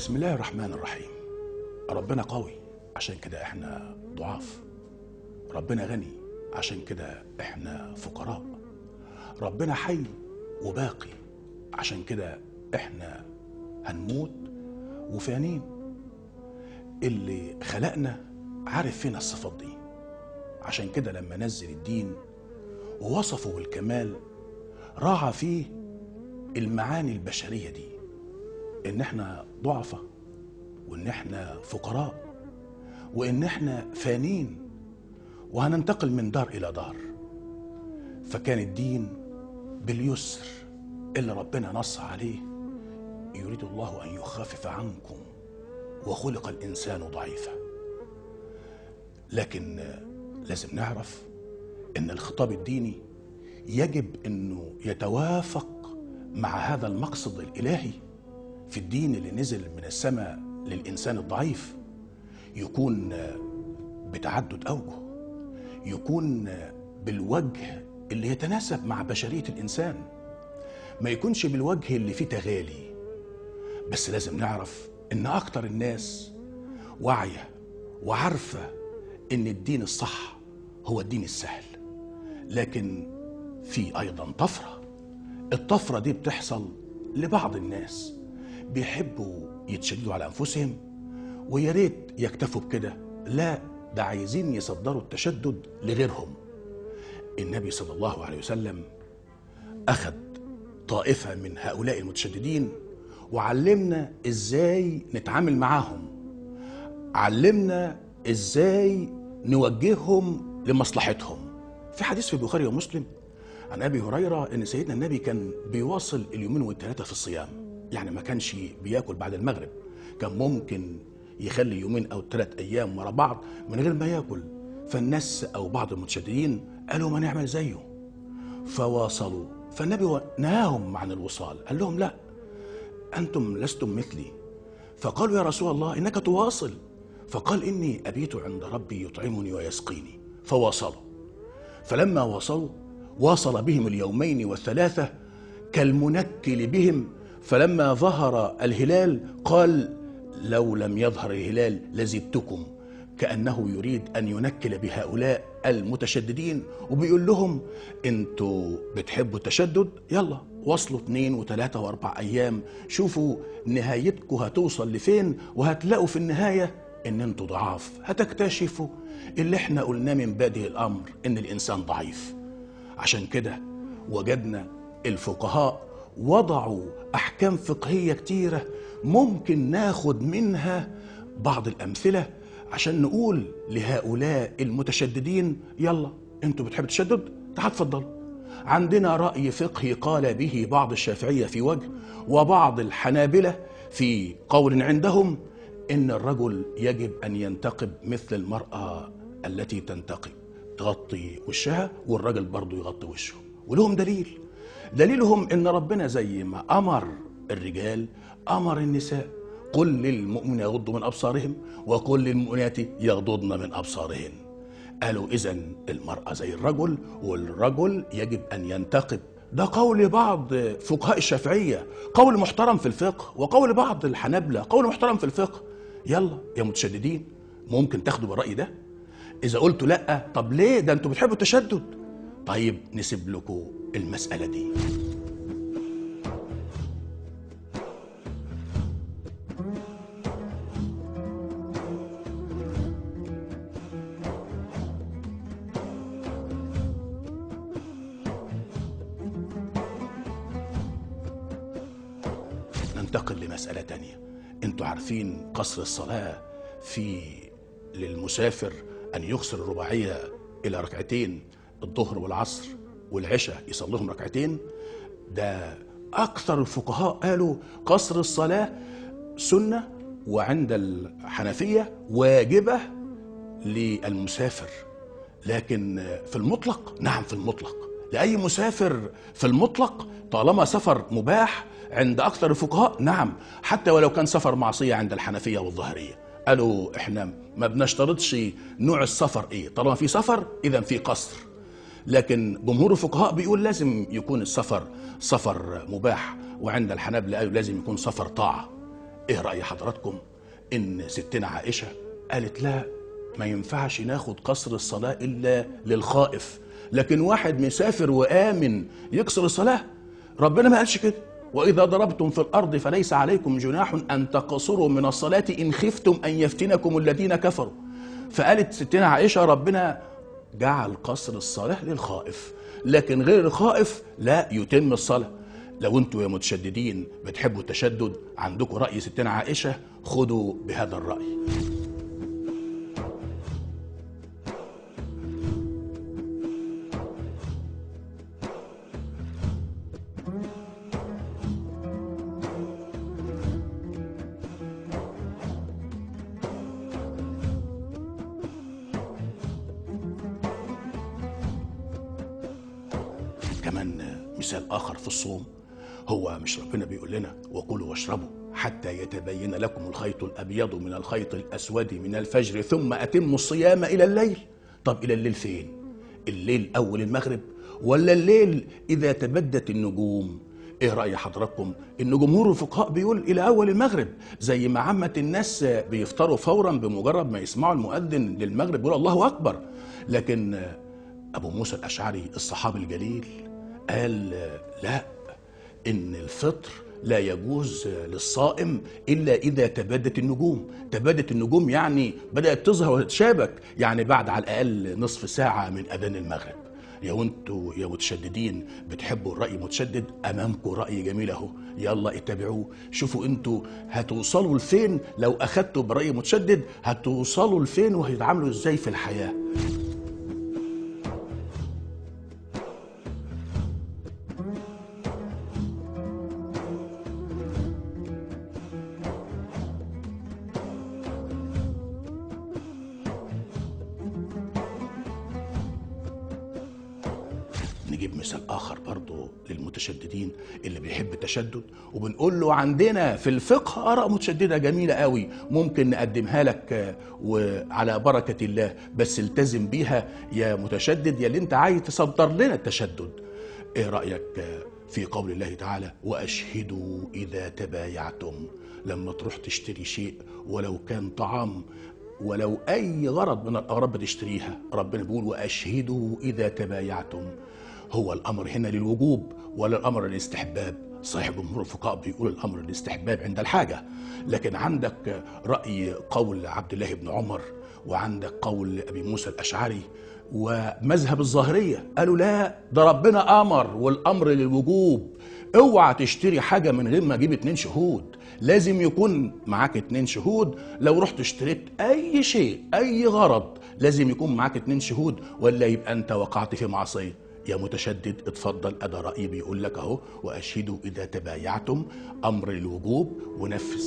بسم الله الرحمن الرحيم ربنا قوي عشان كده احنا ضعاف ربنا غني عشان كده احنا فقراء ربنا حي وباقي عشان كده احنا هنموت وفانين اللي خلقنا عارف فينا الصفات دي عشان كده لما نزل الدين ووصفه بالكمال راعى فيه المعاني البشرية دي ان احنا ضعفة وان احنا فقراء وان احنا فانين وهننتقل من دار الى دار فكان الدين باليسر اللي ربنا نص عليه يريد الله ان يخفف عنكم وخلق الانسان ضعيفا لكن لازم نعرف ان الخطاب الديني يجب انه يتوافق مع هذا المقصد الالهي في الدين اللي نزل من السماء للانسان الضعيف يكون بتعدد اوجه يكون بالوجه اللي يتناسب مع بشريه الانسان ما يكونش بالوجه اللي فيه تغالي بس لازم نعرف ان اكتر الناس واعيه وعارفه ان الدين الصح هو الدين السهل لكن في ايضا طفره الطفره دي بتحصل لبعض الناس بيحبوا يتشددوا على انفسهم ويا ريت يكتفوا بكده لا ده عايزين يصدروا التشدد لغيرهم النبي صلى الله عليه وسلم اخذ طائفه من هؤلاء المتشددين وعلمنا ازاي نتعامل معاهم علمنا ازاي نوجههم لمصلحتهم في حديث في البخاري ومسلم عن ابي هريره ان سيدنا النبي كان بيواصل اليومين والثلاثه في الصيام يعني ما كانش بياكل بعد المغرب كان ممكن يخلي يومين او ثلاث ايام ورا بعض من غير ما ياكل فالناس او بعض المتشددين قالوا ما نعمل زيه فواصلوا فالنبي نهاهم عن الوصال قال لهم لا انتم لستم مثلي فقالوا يا رسول الله انك تواصل فقال اني ابيت عند ربي يطعمني ويسقيني فواصلوا فلما وصلوا واصل بهم اليومين والثلاثه كالمنكل بهم فلما ظهر الهلال قال لو لم يظهر الهلال لزدتكم كانه يريد ان ينكل بهؤلاء المتشددين وبيقول لهم انتوا بتحبوا التشدد يلا وصلوا اثنين وثلاثة واربع ايام شوفوا نهايتكم هتوصل لفين وهتلاقوا في النهاية ان انتوا ضعاف هتكتشفوا اللي احنا قلناه من بادئ الامر ان الانسان ضعيف عشان كده وجدنا الفقهاء وضعوا احكام فقهيه كتيره ممكن ناخد منها بعض الامثله عشان نقول لهؤلاء المتشددين يلا انتوا بتحبوا التشدد تعال اتفضلوا عندنا راي فقهي قال به بعض الشافعيه في وجه وبعض الحنابله في قول عندهم ان الرجل يجب ان ينتقب مثل المراه التي تنتقب تغطي وشها والراجل برضه يغطي وشه ولهم دليل دليلهم ان ربنا زي ما امر الرجال امر النساء قل للمؤمن يغضوا من ابصارهم وقل للمؤمنات يغضضن من ابصارهن قالوا اذا المراه زي الرجل والرجل يجب ان ينتقب ده قول بعض فقهاء الشافعيه قول محترم في الفقه وقول بعض الحنابله قول محترم في الفقه يلا يا متشددين ممكن تاخدوا بالراي ده اذا قلتوا لا طب ليه ده انتوا بتحبوا التشدد طيب نسيب لكم المساله دي ننتقل لمسألة تانية انتوا عارفين قصر الصلاة في للمسافر أن يقصر الرباعية إلى ركعتين الظهر والعصر والعشاء يصليهم ركعتين ده أكثر الفقهاء قالوا قصر الصلاة سنة وعند الحنفية واجبة للمسافر لكن في المطلق نعم في المطلق لأي مسافر في المطلق طالما سفر مباح عند أكثر الفقهاء نعم حتى ولو كان سفر معصية عند الحنفية والظاهرية قالوا احنا ما بنشترطش نوع السفر ايه طالما في سفر اذا في قصر لكن جمهور الفقهاء بيقول لازم يكون السفر سفر مباح وعند الحنابلة قالوا لازم يكون سفر طاعة ايه رأي حضراتكم ان ستنا عائشة قالت لا ما ينفعش ناخد قصر الصلاة الا للخائف لكن واحد مسافر وآمن يكسر الصلاة ربنا ما قالش كده وإذا ضربتم في الأرض فليس عليكم جناح أن تقصروا من الصلاة إن خفتم أن يفتنكم الذين كفروا فقالت ستنا عائشة ربنا جعل قصر الصلاة للخائف لكن غير الخائف لا يتم الصلاة لو انتوا يا متشددين بتحبوا التشدد عندكم رأي ستنا عائشة خدوا بهذا الرأي كمان مثال آخر في الصوم هو مش ربنا بيقول لنا وكلوا واشربوا حتى يتبين لكم الخيط الأبيض من الخيط الأسود من الفجر ثم أتموا الصيام إلى الليل طب إلى الليل فين؟ الليل أول المغرب ولا الليل إذا تبدت النجوم ايه رأي حضراتكم ان جمهور الفقهاء بيقول الى اول المغرب زي ما عامة الناس بيفطروا فورا بمجرد ما يسمعوا المؤذن للمغرب يقول الله اكبر لكن ابو موسى الاشعري الصحابي الجليل قال لا ان الفطر لا يجوز للصائم الا اذا تبادت النجوم تبادت النجوم يعني بدات تظهر وتتشابك يعني بعد على الاقل نصف ساعه من اذان المغرب يا انتوا يا متشددين بتحبوا الراي متشدد امامكم راي جميل اهو يلا اتبعوه شوفوا انتوا هتوصلوا لفين لو اخدتوا براي متشدد هتوصلوا لفين وهتتعاملوا ازاي في الحياه نجيب مثال اخر برضه للمتشددين اللي بيحب التشدد وبنقول له عندنا في الفقه اراء متشدده جميله قوي ممكن نقدمها لك آه، وعلى بركه الله بس التزم بيها يا متشدد يا اللي انت عايز تصدر لنا التشدد ايه رايك آه، في قول الله تعالى واشهدوا اذا تبايعتم لما تروح تشتري شيء ولو كان طعام ولو اي غرض من الاغراض بتشتريها ربنا بيقول واشهدوا اذا تبايعتم هو الامر هنا للوجوب ولا الامر للاستحباب صحيح جمهور الفقهاء بيقول الامر للاستحباب عند الحاجه لكن عندك راي قول عبد الله بن عمر وعندك قول ابي موسى الاشعري ومذهب الظاهريه قالوا لا ده ربنا امر والامر للوجوب اوعى تشتري حاجه من غير ما اجيب اتنين شهود لازم يكون معاك اتنين شهود لو رحت اشتريت اي شيء اي غرض لازم يكون معاك اتنين شهود ولا يبقى انت وقعت في معصيه يا متشدد اتفضل أدا رأيي بيقول لك أهو وأشهدوا إذا تبايعتم أمر الوجوب ونفذ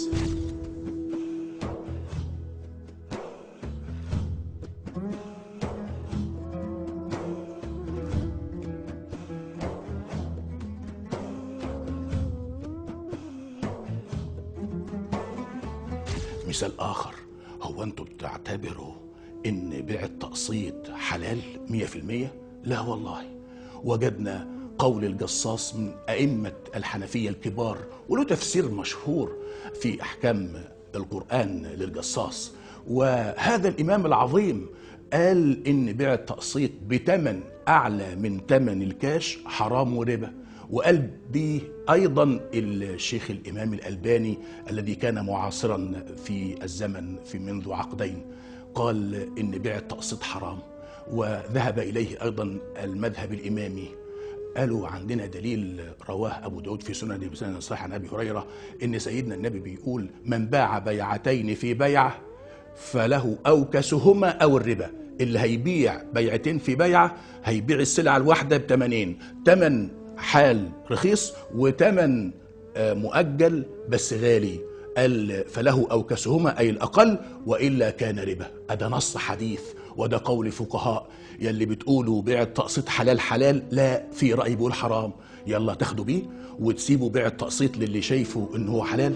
مثال آخر هو أنتوا بتعتبروا إن بيع التقسيط حلال 100%؟ لا والله وجدنا قول الجصاص من أئمة الحنفية الكبار وله تفسير مشهور في أحكام القرآن للجصاص وهذا الإمام العظيم قال إن بيع التقسيط بتمن أعلى من تمن الكاش حرام وربا وقال به أيضا الشيخ الإمام الألباني الذي كان معاصرا في الزمن في منذ عقدين قال إن بيع التقسيط حرام وذهب إليه أيضا المذهب الإمامي قالوا عندنا دليل رواه أبو داود في سنن بسنن صحيح عن أبي هريرة إن سيدنا النبي بيقول من باع بيعتين في بيعة فله أوكسهما أو الربا اللي هيبيع بيعتين في بيعة هيبيع السلعة الواحدة بتمنين تمن حال رخيص وتمن آه، مؤجل بس غالي قال فله أوكسهما أي الأقل وإلا كان ربا هذا نص حديث وده قول فقهاء يلي بتقولوا بيع التقسيط حلال حلال لا في رأي بيقول حرام يلا تاخدوا بيه وتسيبوا بيع التقسيط للي شايفه إن هو حلال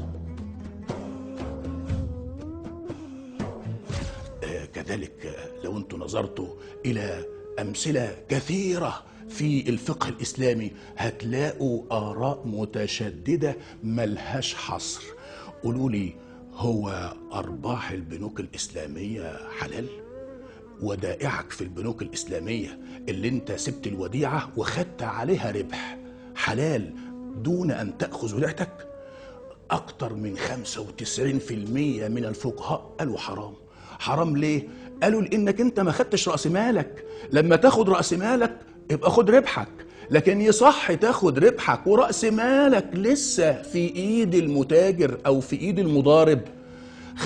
آه، كذلك آه، لو لو انتوا نظرتوا الى امثله كثيره في الفقه الاسلامي هتلاقوا اراء متشدده ملهاش حصر قولوا لي هو ارباح البنوك الاسلاميه حلال ودائعك في البنوك الاسلاميه اللي انت سبت الوديعه وخدت عليها ربح حلال دون ان تاخذ وديعتك أكتر من 95% من الفقهاء قالوا حرام حرام ليه؟ قالوا لأنك أنت ما خدتش رأس مالك لما تاخد رأس مالك يبقى خد ربحك لكن يصح تاخد ربحك ورأس مالك لسه في إيد المتاجر أو في إيد المضارب 95%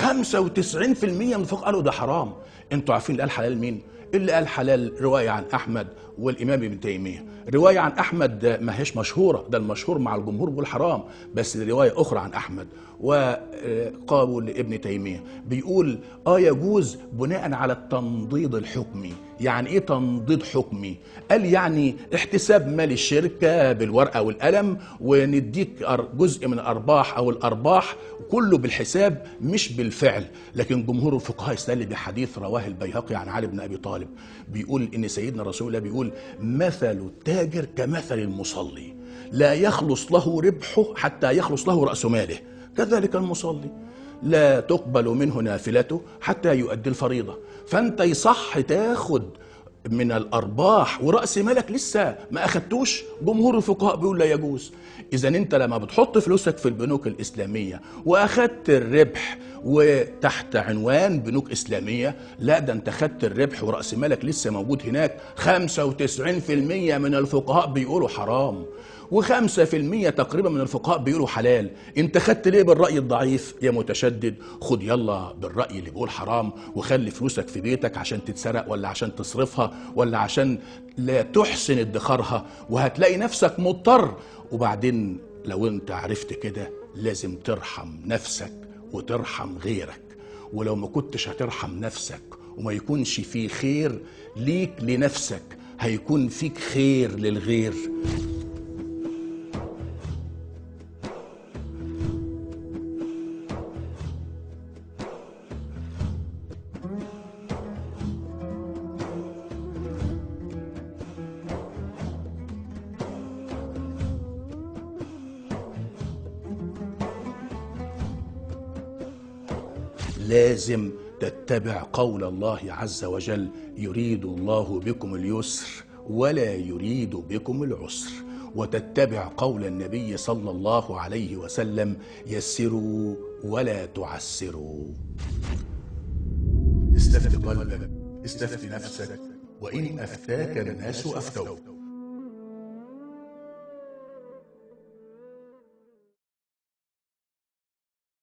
من الفقهاء قالوا ده حرام انتوا عارفين اللي قال حلال مين؟ اللي قال حلال رواية عن أحمد والإمام ابن تيمية رواية عن أحمد ما هيش مشهورة ده المشهور مع الجمهور بيقول حرام بس رواية أخرى عن أحمد وقالوا لابن تيمية بيقول آه يجوز بناء على التنضيد الحكمي يعني إيه تنضيد حكمي قال يعني احتساب مال الشركة بالورقة والقلم ونديك جزء من الأرباح أو الأرباح كله بالحساب مش بالفعل لكن جمهور الفقهاء استدل بحديث رواه البيهقي عن علي بن ابي طالب بيقول ان سيدنا رسول الله بيقول مثل التاجر كمثل المصلي لا يخلص له ربحه حتى يخلص له راس ماله كذلك المصلي لا تقبل منه نافلته حتى يؤدي الفريضه فانت يصح تاخد من الارباح وراس مالك لسه ما اخدتوش جمهور الفقهاء بيقول لا يجوز اذا انت لما بتحط فلوسك في البنوك الاسلاميه واخدت الربح وتحت عنوان بنوك اسلاميه لا ده انت خدت الربح وراس مالك لسه موجود هناك 95% من الفقهاء بيقولوا حرام وخمسة في المية تقريبا من الفقهاء بيقولوا حلال انت خدت ليه بالرأي الضعيف يا متشدد خد يلا بالرأي اللي بيقول حرام وخلي فلوسك في بيتك عشان تتسرق ولا عشان تصرفها ولا عشان لا تحسن ادخارها وهتلاقي نفسك مضطر وبعدين لو انت عرفت كده لازم ترحم نفسك وترحم غيرك ولو ما كنتش هترحم نفسك وما يكونش في خير ليك لنفسك هيكون فيك خير للغير لازم تتبع قول الله عز وجل يريد الله بكم اليسر ولا يريد بكم العسر وتتبع قول النبي صلى الله عليه وسلم يسروا ولا تعسروا استفت قلبك استفت نفسك وإن أفتاك الناس أفتوك